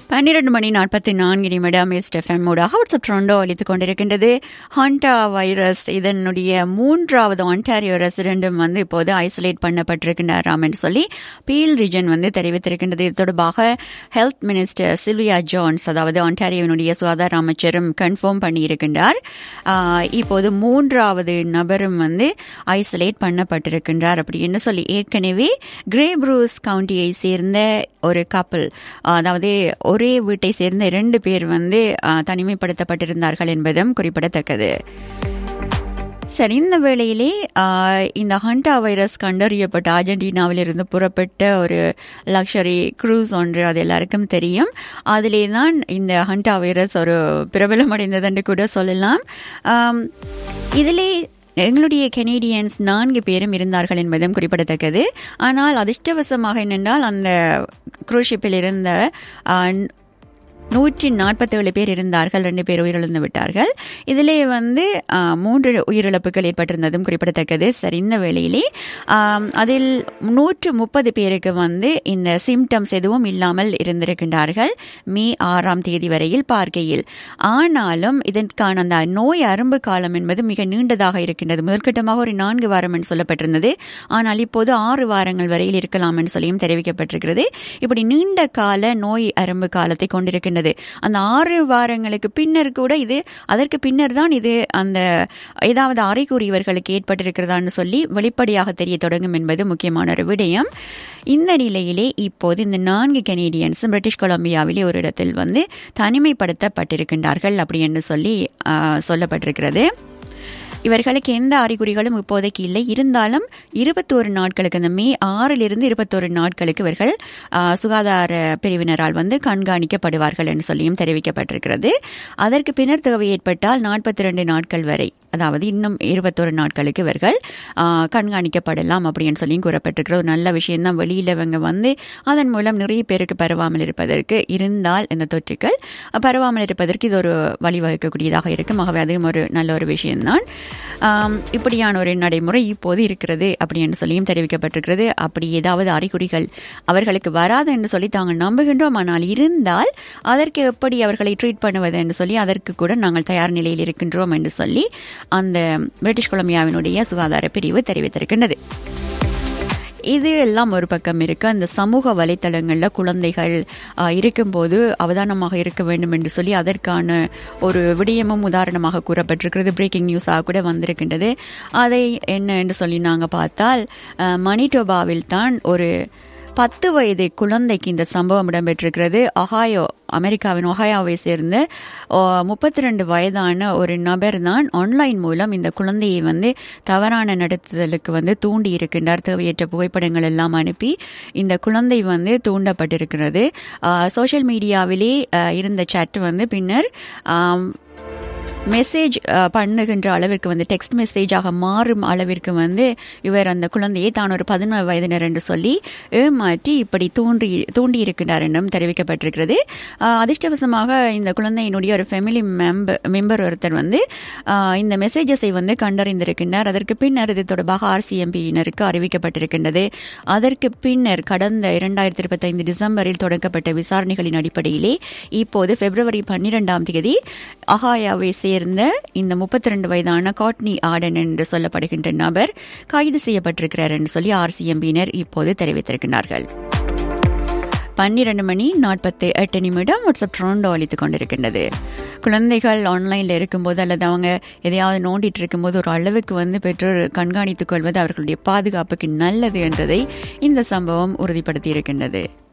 பன்னிரண்டு மணி நாற்பத்தி நான்கு நிமிடம் எஸ்டெஃப்எம் ஊடாக வாட்ஸ்அப் ட்ரோண்டோ அளித்துக் கொண்டிருக்கின்றது ஹாண்டா வைரஸ் இதனுடைய மூன்றாவது ஆன்டாரியோ ரெசிடென்டும் வந்து இப்போது ஐசோலேட் பண்ணப்பட்டிருக்கின்றாராம் என்று சொல்லி பீல் ரீஜன் வந்து தெரிவித்திருக்கின்றது இது தொடர்பாக ஹெல்த் மினிஸ்டர் சில்வியா ஜோன்ஸ் அதாவது ஆன்டாரியோவினுடைய சுகாதார அமைச்சரும் கன்ஃபார்ம் பண்ணியிருக்கின்றார் ஆஹ், இப்போது மூன்றாவது நபரும் வந்து ஐசோலேட் பண்ணப்பட்டிருக்கின்றார் அப்படின்னு சொல்லி ஏற்கனவே கிரே ப்ரூஸ் கவுண்டியை சேர்ந்த ஒரு கப்பல் அதாவது ஒரே வீட்டை சேர்ந்த இரண்டு பேர் வந்து ஆஹ், தனிமைப்படுத்தப்பட்டிருந்தார்கள் என்பதும் குறிப்பிடத்தக்கது சரி இந்த வேளையிலே ஆஹ், இந்த ஹண்டா வைரஸ் கண்டறியப்பட்ட அர்ஜென்டினாவிலிருந்து புறப்பட்ட ஒரு லக்ஸரி க்ரூஸ் ஒன்று அது எல்லாருக்கும் தெரியும் அதிலே தான் இந்த ஹண்டா வைரஸ் ஒரு பிரபலமடைந்ததுன்னு கூட சொல்லலாம் ஆம், இதிலே எங்களுடைய கெனேடியன்ஸ் நான்கு பேரும் இருந்தார்கள் என்பதும் குறிப்பிடத்தக்கது ஆனால் அதிர்ஷ்டவசமாக என்னென்றால் அந்த குரூஷிப்பில் இருந்த ஆஹ், நூற்றி நாற்பத்தேழு பேர் இருந்தார்கள் ரெண்டு பேர் உயிரிழந்து விட்டார்கள் இதிலே வந்து ஆ, மூன்று உயிரிழப்புகள் ஏற்பட்டிருந்ததும் குறிப்பிடத்தக்கது சரி இந்த வேளையிலே ஆம், அதில் நூற்று முப்பது பேருக்கு வந்து இந்த சிம்டம்ஸ் எதுவும் இல்லாமல் இருந்திருக்கின்றார்கள் மே ஆறாம் தேதி வரையில் பார்க்கையில் ஆனாலும் இதற்கான அந்த நோய் அரும்பு காலம் என்பது மிக நீண்டதாக இருக்கின்றது முதற்கட்டமாக ஒரு நான்கு வாரம் என்று சொல்லப்பட்டிருந்தது ஆனால் இப்போது ஆறு வாரங்கள் வரையில் இருக்கலாம் என்று சொல்லியும் தெரிவிக்கப்பட்டிருக்கிறது இப்படி நீண்ட கால நோய் அரும்பு காலத்தை கொண்டிருக்கின்றது அந்த ஆறு வாரங்களுக்கு பின்னர் கூட இது அதற்கு பின்னர் தான் இது அந்த ஏதாவது அறிகுறி இவர்களுக்கு ஏற்பட்டிருக்கிறதான்னு சொல்லி வெளிப்படையாக தெரிய தொடங்கும் என்பது முக்கியமான ஒரு விடயம் இந்த நிலையிலே இப்போது இந்த நான்கு கெனேடியன்ஸும் பிரிட்டிஷ் கொலம்பியாவிலே ஒரு இடத்தில் வந்து தனிமைப்படுத்தப்பட்டிருக்கின்றார்கள் அப்படி என்று சொல்லி ஆ, சொல்லப்பட்டிருக்கிறது இவர்களுக்கு எந்த அறிகுறிகளும் இப்போதைக்கு இல்லை இருந்தாலும் இருபத்தோரு நாட்களுக்கு அந்த மே ஆறிலிருந்து இருபத்தோரு நாட்களுக்கு இவர்கள் ஆ, சுகாதார பிரிவினரால் வந்து கண்காணிக்கப்படுவார்கள் என்று சொல்லியும் தெரிவிக்கப்பட்டிருக்கிறது அதற்கு பின்னர் தேவை ஏற்பட்டால் நாற்பத்தி ரெண்டு நாட்கள் வரை அதாவது இன்னும் இருபத்தோரு நாட்களுக்கு இவர்கள் ஆ, கண்காணிக்கப்படலாம் அப்படின்னு சொல்லியும் கூறப்பட்டிருக்கிற ஒரு நல்ல விஷயம்தான் வெளியில் இவங்க வந்து அதன் மூலம் நிறைய பேருக்கு பரவாமல் இருப்பதற்கு இருந்தால் இந்த தொற்றுக்கள் பரவாமல் இருப்பதற்கு இது ஒரு வழிவகுக்கக்கூடியதாக இருக்கும் ஆகவே அதுவும் ஒரு நல்ல ஒரு விஷயம்தான் ஆம், இப்படியான ஒரு நடைமுறை இப்போது இருக்கிறது அப்படின்னு சொல்லியும் தெரிவிக்கப்பட்டிருக்கிறது அப்படி ஏதாவது அறிகுறிகள் அவர்களுக்கு வராது என்று சொல்லி தாங்கள் நம்புகின்றோம் ஆனால் இருந்தால் அதற்கு எப்படி அவர்களை ட்ரீட் பண்ணுவது என்று சொல்லி அதற்கு கூட நாங்கள் தயார் நிலையில் இருக்கின்றோம் என்று சொல்லி அந்த பிரிட்டிஷ் கொலம்பியாவினுடைய சுகாதார பிரிவு தெரிவித்திருக்கின்றது இது எல்லாம் ஒரு பக்கம் இருக்கு அந்த சமூக வலைத்தளங்களில் குழந்தைகள் ஆ, இருக்கும்போது அவதானமாக இருக்க வேண்டும் என்று சொல்லி அதற்கான ஒரு விடயமும் உதாரணமாக கூறப்பட்டிருக்கிறது பிரேக்கிங் நியூஸாக கூட வந்திருக்கின்றது அதை என்ன என்று சொல்லி நாங்கள் பார்த்தால் ஆ, மணிட்டோபாவில் தான் ஒரு பத்து வயது குழந்தைக்கு இந்த சம்பவம் இடம்பெற்றிருக்கிறது ஒஹாயோ அமெரிக்காவின் ஒஹாயோவை சேர்ந்த முப்பத்தி ரெண்டு வயதான ஒரு நபர் தான் ஆன்லைன் மூலம் இந்த குழந்தையை வந்து தவறான நடத்துதலுக்கு வந்து தூண்டி இருக்கின்றார் தேவையற்ற புகைப்படங்கள் எல்லாம் அனுப்பி இந்த குழந்தை வந்து தூண்டப்பட்டிருக்கிறது சோஷியல் மீடியாவிலே அஹ், இருந்த chat வந்து பின்னர் ஆம், மெசேஜ் பண்ணுகின்ற அளவிற்கு வந்து டெக்ஸ்ட் மெசேஜாக மாறும் அளவிற்கு வந்து இவர் அந்த குழந்தையை தான் ஒரு பதினொரு வயதினர் என்று சொல்லி ஏமாற்றி இப்படி தூண்டி தூண்டி இருக்கின்றார் என்றும் தெரிவிக்கப்பட்டிருக்கிறது ஆஹ், அதிர்ஷ்டவசமாக இந்த குழந்தையினுடைய ஒரு ஃபேமிலி மெம்பர் மெம்பர் ஒருத்தர் வந்து ஆஹ், இந்த மெசேஜஸை வந்து கண்டறிந்திருக்கின்றார் அதற்கு பின்னர் இது தொடர்பாக ஆர்சிஎம்பியினருக்கு அறிவிக்கப்பட்டிருக்கின்றது அதற்கு பின்னர் கடந்த இரண்டாயிரத்தி இருபத்தைந்து டிசம்பரில் தொடங்கப்பட்ட விசாரணைகளின் அடிப்படையிலே இப்போது பிப்ரவரி பன்னிரெண்டாம் தேதி அகாயாவை சேர்ந்த இந்த முப்பத்தி ரெண்டு வயதான காட்னி ஆடன் என்று சொல்லப்படுகின்ற நபர் கைது செய்யப்பட்டிருக்கிறார் என்று சொல்லி ஆர்சிஎம்பியினர் இப்போது தெரிவித்திருக்கிறார்கள் பன்னிரண்டு மணி நாற்பத்தி எட்டு நிமிடம் வாட்ஸ்அப் ட்ரோண்டோ அளித்துக் கொண்டிருக்கின்றது குழந்தைகள் ஆன்லைனில் இருக்கும்போது அல்லது அவங்க எதையாவது நோண்டிட்டு இருக்கும்போது ஒரு அளவுக்கு வந்து பெற்றோர் கண்காணித்துக் கொள்வது அவர்களுடைய பாதுகாப்புக்கு நல்லது என்றதை இந்த சம்பவம் உறுதிப்படுத்தி இருக்கின்றது